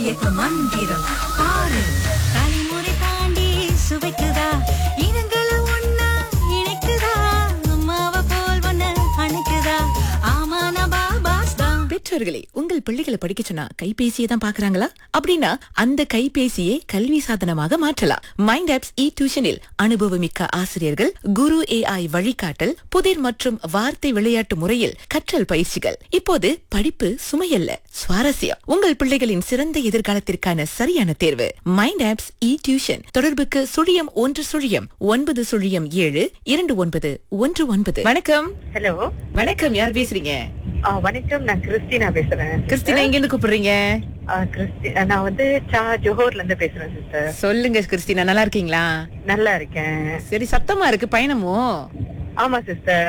தாயக மந்திரம் பாரு தலைமுறை தாண்டி சுவைக்குதா இனங்களை ஒண்ணா இணைக்குதா அம்மாவை போல் ஒண்ணு அணைக்குதா ஆமா நான் பாபாஸ் தான் பெற்றோர்களே உங்கள் பிள்ளைகளை படிக்க சொன்னா கைபேசியை தான் பாக்குறாங்களா அப்படின்னா அந்த கைபேசியை கல்வி சாதனமாக மாற்றலாம் மைண்ட் ஆப்ஸ் இ டியூஷனில் அனுபவமிக்க ஆசிரியர்கள் குரு ஏஐ வழிகாட்டல் புதிர் மற்றும் வார்த்தை விளையாட்டு முறையில் கற்றல் பயிற்சிகள் இப்போது படிப்பு சுமையல்ல சுவாரஸ்யம் உங்கள் பிள்ளைகளின் சிறந்த எதிர்காலத்திற்கான சரியான தேர்வு மைண்ட் ஆப்ஸ் இ டியூஷன் தொடர்புக்கு சுழியம் ஒன்று சுழியம் ஒன்பது சுழியம் ஏழு இரண்டு ஒன்பது ஒன்று ஒன்பது வணக்கம் ஹலோ வணக்கம் யார் பேசுறீங்க ஆ, வணக்கம் நான் கிறிஸ்டினா பேசுறேன் கிறிஸ்டினா எங்க இருந்து கூப்பிடுறீங்க ஆ, கிறிஸ்டி நான் வந்து சா ஜோஹர்ல இருந்து பேசுறேன் சிஸ்டர் சொல்லுங்க கிறிஸ்டினா நல்லா இருக்கீங்களா நல்லா இருக்கேன் சரி சத்தமா இருக்கு பயணமோ ஆமா சிஸ்டர்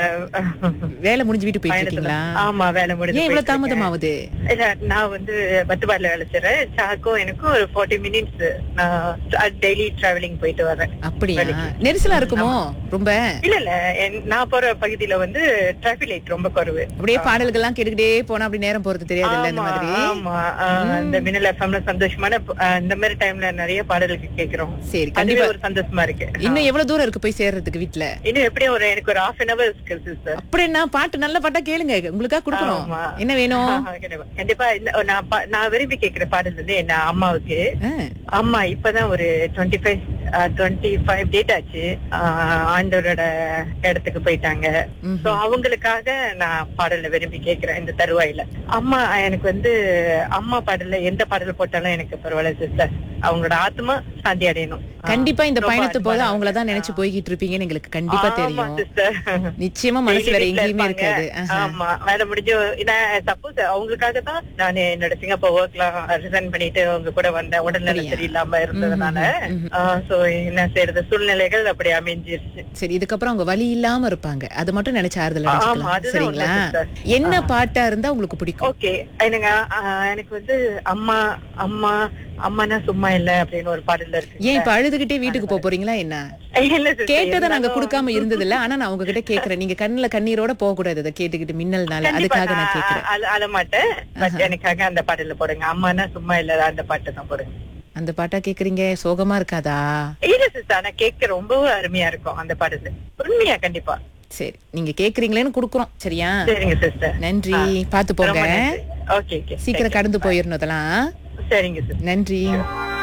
வேலை முடிஞ்சு வீட்டு போயிட்டு இருக்கீங்களா ஆமா வேலை ஏன் முடிஞ்சு இவ்வளவு போயிட்டு இருக்கேன். தாமதம் ஆகுது இல்ல நான் வந்து பத்துபாடுல வேலை செய்றேன் சாக்கும் எனக்கும் ஒரு 40 மினிட்ஸ் நான் டெய்லி டிராவலிங் போயிட்டு வரேன் அப்படியா வேலைக்கு. நெரிசலா இருக்குமோ ரொம்ப இல்ல இல்ல என்- நான் போற பகுதியில வந்து டிராபிக் லைட் ரொம்ப குறைவு அப்படியே பாடல்கள்லாம் கேட்டுக்கிட்டே போனா அப்படி நேரம் போறது தெரியாது இல்ல இந்த ஆமா, மாதிரி ஆமா ஆ, இந்த மின்னல் எஃப்எம்ல சந்தோஷமான ஆ, இந்த மாதிரி டைம்ல நிறைய பாடல்கள் கேக்குறோம் சரி அதுவே கண்டிப்பா ஒரு சந்தோஷமா இருக்கு இன்னும் எவ்வளவு தூரம் இருக்கு போய் சேர்றதுக்கு வீட்ல இன்னும் எப்படியும் ஒரு எனக்கு ஒரு ஹாஃப் அன் அவர் இருக்கு சிஸ்டர் அப்படின்னா பாட்டு நல்ல பாட்டா கேளுங்க உங்களுக்கா கொடுக்கணும் ஆமா. என்ன வேணும் கண்டிப்பா கண்டிப்பா இந்த- நான் பா- நான் விரும்பி கேக்குற பாடல் வந்து என்ன அம்மாவுக்கு ஆ, அம்மா இப்பதான் ஒரு twenty five twenty five date ஆச்சு ஆஹ் ஆண்டவரோட இடத்துக்கு போயிட்டாங்க ம்ஹும். சோ அவங்களுக்காக நான் பாடல விரும்பி கேக்குறேன் இந்த தருவாயில அம்மா எனக்கு வந்து அம்மா பாடல்ல எந்த பாடல் போட்டாலும் எனக்கு பரவாயில்ல சிஸ்டர் அவங்களோட ஆத்மா சாந்தி அடையணும் கண்டிப்பா இந்த ரொம்ப பயணத்து போது அன்பான- அவங்களதான் நினைச்சு போய்கிட்டு இருப்பீங்கன்னு எங்களுக்கு கண்டிப்பா ஆமா தெரியும் சிஸ்டர் நிச்சயமா மனசு வேற எங்கேயுமே இருக்காது ஆஹா. ஆமா வேலை முடிஞ்சு நான் சப்போஸ் அவங்களுக்காக தான் நான் என்னோட சிங்கப்பூர் ஒர்க்லாம் ரிசைன் பண்ணிட்டு அவங்க கூட வந்தேன் உடல்நலம் அப்படியா? சரியில்லாம இருந்ததுனால ம்ஹும், ம்ஹும். சோ என்ன செய்யறது சூழ்நிலைகள் அப்படி அமைஞ்சிருச்சு சரி இதுக்கப்புறம் அவங்க வலி இல்லாம இருப்பாங்க அது மட்டும் நினைச்சு ஆறுதல் ஆமா, அடைஞ்சுக்கலாம் அதுதான் சரிங்களா உண்மை sister. என்ன பாட்டா இருந்தா உங்களுக்கு பிடிக்கும் ஓகே எனக்கு ஆஹ், எனக்கு வந்து அம்மா அம்மா அம்மானா சும்மா இல்ல அப்படின்னு ஒரு பாடல்ல இருக்கு ஏன் இப்ப அழுதுகிட்டே வீட்டுக்கு போக போறீங்களா என்ன இல்ல sister, கேட்டதை நாங்க இருந்தாலும் கொடுக்காம இருந்தது இல்ல ஆனா நான் உங்ககிட்ட கேக்குறேன் நீங்க கண்ணுல கண்ணீரோட போக கூடாது அதை கேட்டுக்கிட்டு மின்னல்னால கண்டிப்பா அதுக்காக நான் நான் கேக்குறேன் அழ- அழ மாட்டேன் பட் எனக்காக அந்த பாடல்ல போடுங்க அம்மானா சும்மா இல்ல அந்த பாட்டு தான் போடுங்க அந்த பாட்டா கேக்குறீங்க சோகமா இருக்காதா இல்ல சிஸ்டர் ஆனா கேட்க ரொம்பவும் அருமையா இருக்கும் அந்த பாடல் உண்மையா கண்டிப்பா சரி நீங்க கேக்குறீங்களேன்னு குடுக்குறோம் சரியா சரிங்க சிஸ்டர் நன்றி பாத்து போங்க ஓகே ஓகே சீக்கிரம் கடந்து போயிடணும் அதெல்லாம் சரிங்க சிஸ்டர் நன்றி